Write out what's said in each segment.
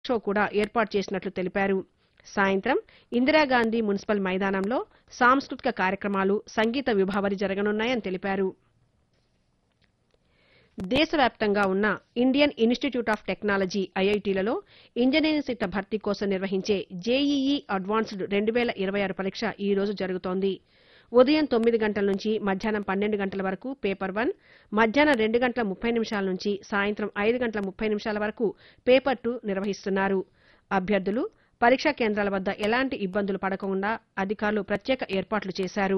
show కూడా ఏర్పాటు చేసినట్లు తెలిపారు సాయంత్రం ఇందిరాగాంధీ మున్సిపల్ మైదానంలో సాంస్కృతిక కార్యక్రమాలు సంగీత విభావరి జరగనున్నాయని తెలిపారు దేశవ్యాప్తంగా ఉన్న ఇండియన్ ఇన్స్టిట్యూట్ ఆఫ్ టెక్నాలజీ ఐఐటీలలో ఇంజనీరింగ్ సీట్ల భర్తీ కోసం నిర్వహించే జేఈఈ అడ్వాన్స్డ్ రెండు వేల ఇరవై ఆరు పరీక్ష ఈ రోజు జరుగుతోంది ఉదయం తొమ్మిది గంటల నుంచి మధ్యాహ్నం పన్నెండు గంటల వరకు పేపర్ వన్ మధ్యాహ్నం రెండు గంటల ముప్పై నిమిషాల నుంచి సాయంత్రం ఐదు గంటల ముప్పై నిమిషాల వరకు పేపర్ టూ నిర్వహిస్తున్నారు అభ్యర్థులు పరీక్షా కేంద్రాల వద్ద ఎలాంటి ఇబ్బందులు పడకుండా అధికారులు ప్రత్యేక ఏర్పాట్లు చేశారు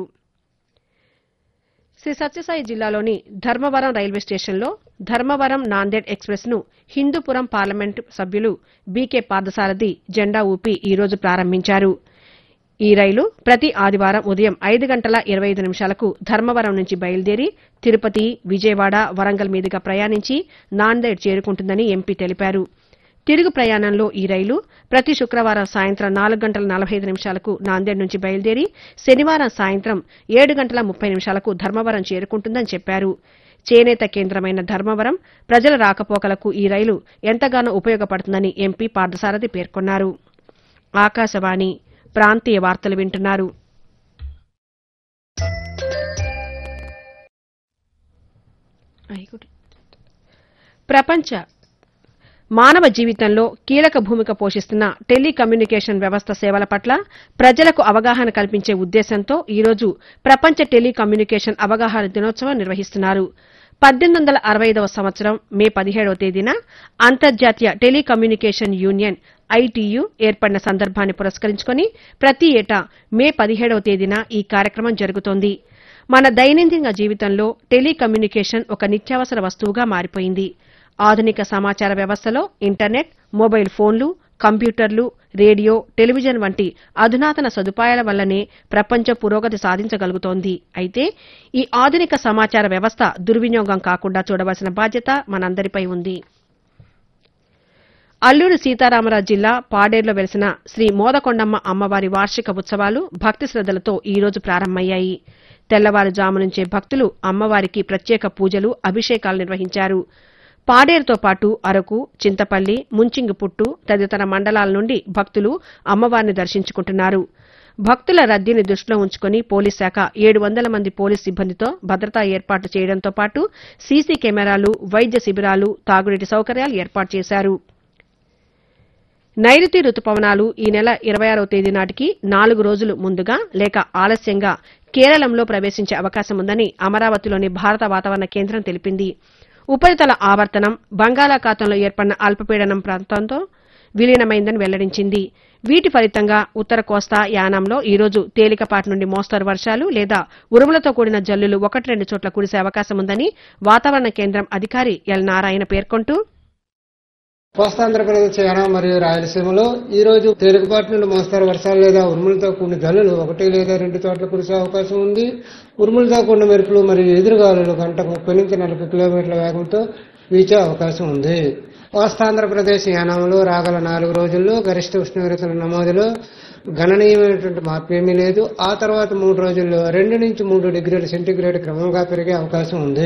శ్రీ సత్యసాయి జిల్లాలోని ధర్మవరం రైల్వే స్టేషన్లో ధర్మవరం నాందేడ్ ఎక్స్ప్రెస్ ను హిందూపురం పార్లమెంటు సభ్యులు బీకే పార్థసారథి జెండా ఊపి ఈ రోజు ప్రారంభించారు ఈ రైలు ప్రతి ఆదివారం ఉదయం ఐదు గంటల ఇరవై ఐదు నిమిషాలకు ధర్మవరం నుంచి బయలుదేరి తిరుపతి విజయవాడ వరంగల్ మీదుగా ప్రయాణించి నాందేడ్ చేరుకుంటుందని ఎంపీ తెలిపారు తిరుగు ప్రయాణంలో ఈ రైలు ప్రతి శుక్రవారం సాయంత్రం నాలుగు గంటల నలభై ఐదు నిమిషాలకు నాందేడ్ నుంచి బయలుదేరి శనివారం సాయంత్రం ఏడు గంటల ముప్పై నిమిషాలకు ధర్మవరం చేరుకుంటుందని చెప్పారు చేనేత కేంద్రమైన ధర్మవరం ప్రజల రాకపోకలకు ఈ రైలు ఎంతగానో ఉపయోగపడుతుందని ఎంపీ పార్థసారథి పేర్కొన్నారు ఆకాశవాణి ప్రాంతీయ వార్తలు వింటున్నారు ప్రపంచ మానవ జీవితంలో కీలక భూమిక పోషిస్తున్న టెలికమ్యూనికేషన్ వ్యవస్థ సేవల పట్ల ప్రజలకు అవగాహన కల్పించే ఉద్దేశంతో ఈరోజు ప్రపంచ టెలికమ్యూనికేషన్ అవగాహన దినోత్సవం నిర్వహిస్తున్నారు పద్దెనిమిది వందల అరవై ఐదవ సంవత్సరం మే పదిహేడవ తేదీన అంతర్జాతీయ టెలికమ్యూనికేషన్ యూనియన్ ఐటీయూ ఏర్పడిన సందర్భాన్ని పురస్కరించుకుని ప్రతి ఏటా మే పదిహేడవ తేదీన ఈ కార్యక్రమం జరుగుతోంది మన దైనందిన జీవితంలో టెలికమ్యూనికేషన్ ఒక నిత్యావసర వస్తువుగా మారిపోయింది ఆధునిక సమాచార వ్యవస్థలో ఇంటర్నెట్ మొబైల్ ఫోన్లు కంప్యూటర్లు రేడియో టెలివిజన్ వంటి అధునాతన సదుపాయాల వల్లనే ప్రపంచం పురోగతి సాధించగలుగుతోంది అయితే ఈ ఆధునిక సమాచార వ్యవస్థ దుర్వినియోగం కాకుండా చూడవలసిన బాధ్యత మనందరిపై ఉంది అల్లూరు సీతారామరాజు జిల్లా పాడేరులో వెలిసిన శ్రీ మోదకొండమ్మ అమ్మవారి వార్షిక ఉత్సవాలు భక్తి శ్రద్దలతో ఈ రోజు ప్రారంభమయ్యాయి తెల్లవారుజాము నుంచే భక్తులు అమ్మవారికి ప్రత్యేక పూజలు అభిషేకాలు నిర్వహించారు పాడేరుతో పాటు అరకు చింతపల్లి ముంచింగిపుట్టు తదితర మండలాల నుండి భక్తులు అమ్మవారిని దర్శించుకుంటున్నారు భక్తుల రద్దీని దృష్టిలో ఉంచుకుని పోలీస్ శాఖ ఏడు వందల మంది పోలీస్ సిబ్బందితో భద్రతా ఏర్పాట్లు చేయడంతో పాటు సీసీ కెమెరాలు వైద్య శిబిరాలు తాగునీటి సౌకర్యాలు ఏర్పాటు చేశారు నైరుతి రుతుపవనాలు ఈ నెల ఇరవై ఆరవ తేదీ నాటికి నాలుగు రోజులు ముందుగా లేక ఆలస్యంగా కేరళంలో ప్రవేశించే అవకాశం ఉందని అమరావతిలోని భారత వాతావరణ కేంద్రం తెలిపింది ఉపరితల ఆవర్తనం బంగాళాఖాతంలో ఏర్పడిన అల్పపీడనం ప్రాంతంతో విలీనమైందని వెల్లడించింది వీటి ఫలితంగా ఉత్తర కోస్తా యానాంలో ఈ రోజు తేలికపాటి నుండి మోస్తరు వర్షాలు లేదా ఉరుములతో కూడిన జల్లులు ఒకటి రెండు చోట్ల కురిసే అవకాశం ఉందని వాతావరణ కేంద్రం అధికారి ఎల్ నారాయణ పేర్కొంటూ కోస్తాంధ్రప్రదేశ్ యానం మరియు రాయలసీమలో ఈ రోజు తేలికపాటి నుండి మోస్తారు వర్షాలు లేదా ఉరుములతో కూడిన జల్లులు ఒకటి లేదా రెండు చోట్ల కురిసే అవకాశం ఉంది ఉరుములతో కూడిన మెరుపులు మరియు ఎదురుగాలులు గంటకు ముప్పై నుంచి నలభై కిలోమీటర్ల వేగంతో వీచే అవకాశం ఉంది కోస్తాంధ్రప్రదేశ్ యానంలో రాగల నాలుగు రోజుల్లో గరిష్ట ఉష్ణోగ్రతల నమోదులో గణనీయమైనటువంటి మార్పు ఏమీ లేదు ఆ తర్వాత మూడు రోజుల్లో రెండు నుంచి మూడు డిగ్రీల సెంటీగ్రేడ్ క్రమంగా పెరిగే అవకాశం ఉంది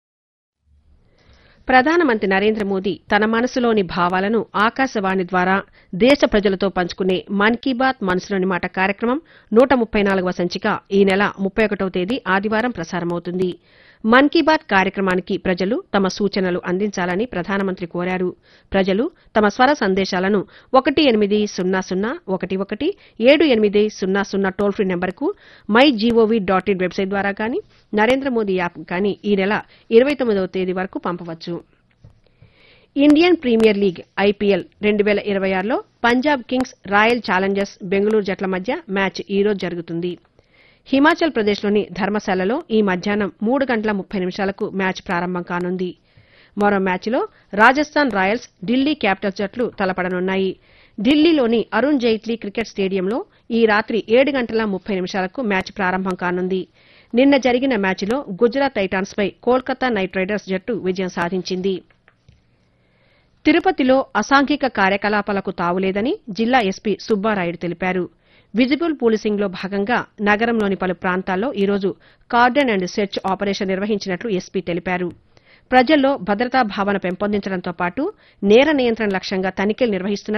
ప్రధానమంత్రి నరేంద్ర మోదీ తన మనసులోని భావాలను ఆకాశవాణి ద్వారా దేశ ప్రజలతో పంచుకునే మన్ కీ బాత్ మనసులోని మాట కార్యక్రమం నూట ముప్పై నాలుగవ సంచిక ఈ నెల ముప్పై ఒకటవ తేదీ ఆదివారం ప్రసారమవుతుంది మన్ కీ బాత్ కార్యక్రమానికి ప్రజలు తమ సూచనలు అందించాలని ప్రధానమంత్రి కోరారు ప్రజలు తమ స్వర సందేశాలను ఒకటి ఎనిమిది సున్నా సున్నా ఒకటి ఒకటి ఏడు ఎనిమిది సున్నా సున్నా టోల్ ఫ్రీ నెంబర్కు my G O V dot in website ద్వారా కానీ నరేంద్ర మోదీ యాప్ కానీ ఈ నెల ఇరవై తొమ్మిదవ తేదీ వరకు పంపవచ్చు ఇండియన్ ప్రీమియర్ లీగ్ ఐపీఎల్ రెండు వేల ఇరవై ఆరులో Punjab kings royal challengers Bengaluru జట్ల మధ్య మ్యాచ్ ఈ రోజు జరుగుతుంది హిమాచల్ ప్రదేశ్లోని ధర్మశాలలో ఈ మధ్యాహ్నం మూడు గంటల ముప్పై నిమిషాలకు మ్యాచ్ ప్రారంభం కానుంది మరో మ్యాచ్లో రాజస్థాన్ రాయల్స్ ఢిల్లీ క్యాపిటల్స్ జట్లు తలపడనున్నాయి ఢిల్లీలోని అరుణ్ జైట్లీ క్రికెట్ స్టేడియంలో ఈ రాత్రి ఏడు గంటల ముప్పై నిమిషాలకు మ్యాచ్ ప్రారంభం కానుంది నిన్న జరిగిన మ్యాచ్లో గుజరాత్ టైటాన్స్ పై కోల్కతా నైట్ రైడర్స్ జట్టు విజయం సాధించింది తిరుపతిలో అసాంఘిక కార్యకలాపాలకు తావులేదని జిల్లా ఎస్పీ సుబ్బారాయుడు తెలిపారు విజిబుల్ పోలీసింగ్లో భాగంగా నగరంలోని పలు ప్రాంతాల్లో ఈరోజు కార్డన్ అండ్ సెర్చ్ ఆపరేషన్ నిర్వహించినట్లు ఎస్పీ తెలిపారు ప్రజల్లో భద్రతా భావన పెంపొందించడంతో పాటు నేర నియంత్రణ లక్ష్యంగా తనిఖీలు నిర్వహిస్తున్నట్లు